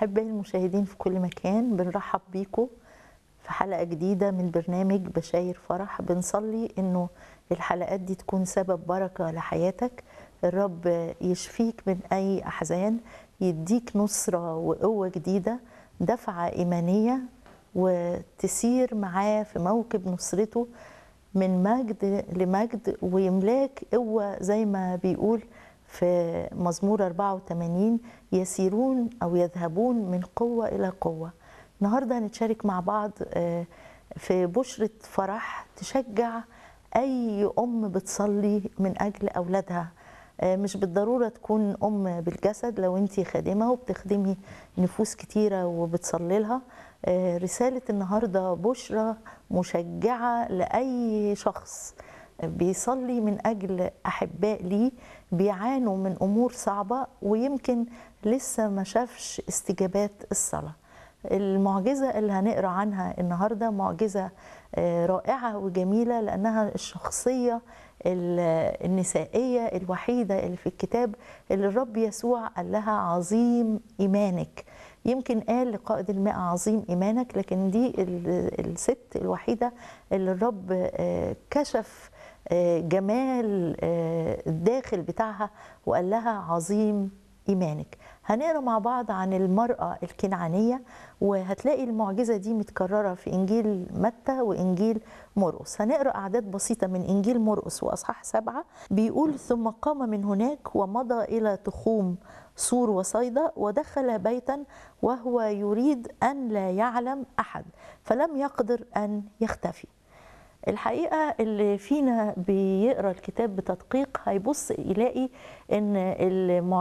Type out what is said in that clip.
أحبائي المشاهدين في كل مكان بنرحب بيكم في حلقة جديدة من برنامج بشاير فرح بنصلي إنه الحلقات دي تكون سبب بركة لحياتك الرب يشفيك من أي أحزان يديك نصرة وقوة جديدة دفعة إيمانية وتسير معاه في موكب نصرته من مجد لمجد ويملاك قوة زي ما بيقول في مزمور 84 يسيرون أو يذهبون من قوة إلى قوة النهاردة هنتشارك مع بعض في بشرة فرح تشجع أي أم بتصلي من أجل أولادها مش بالضرورة تكون أم بالجسد لو أنت خادمة وبتخدمي نفوس كتيرة وبتصلي لها رسالة النهاردة بشرة مشجعة لأي شخص بيصلي من أجل أحباء ليه بيعانوا من أمور صعبة ويمكن لسه ما شافش استجابات الصلاة المعجزة اللي هنقرأ عنها النهاردة معجزة رائعة وجميلة لأنها الشخصية النسائية الوحيدة اللي في الكتاب اللي الرب يسوع قال لها عظيم إيمانك يمكن قال لقائد الماء عظيم إيمانك لكن دي الست الوحيدة اللي الرب كشف جمال الداخل بتاعها وقال لها عظيم إيمانك هنقرا مع بعض عن المرأة الكنعانية وهتلاقي المعجزة دي متكررة في إنجيل متى وإنجيل مرقس هنقرا أعداد بسيطة من إنجيل مرقس وأصحاح سبعة بيقول ثم قام من هناك ومضى إلى تخوم سور وصيدا ودخل بيتا وهو يريد أن لا يعلم أحد فلم يقدر أن يختفي الحقيقه اللي فينا بيقرا الكتاب بتدقيق هيبص يلاقي ان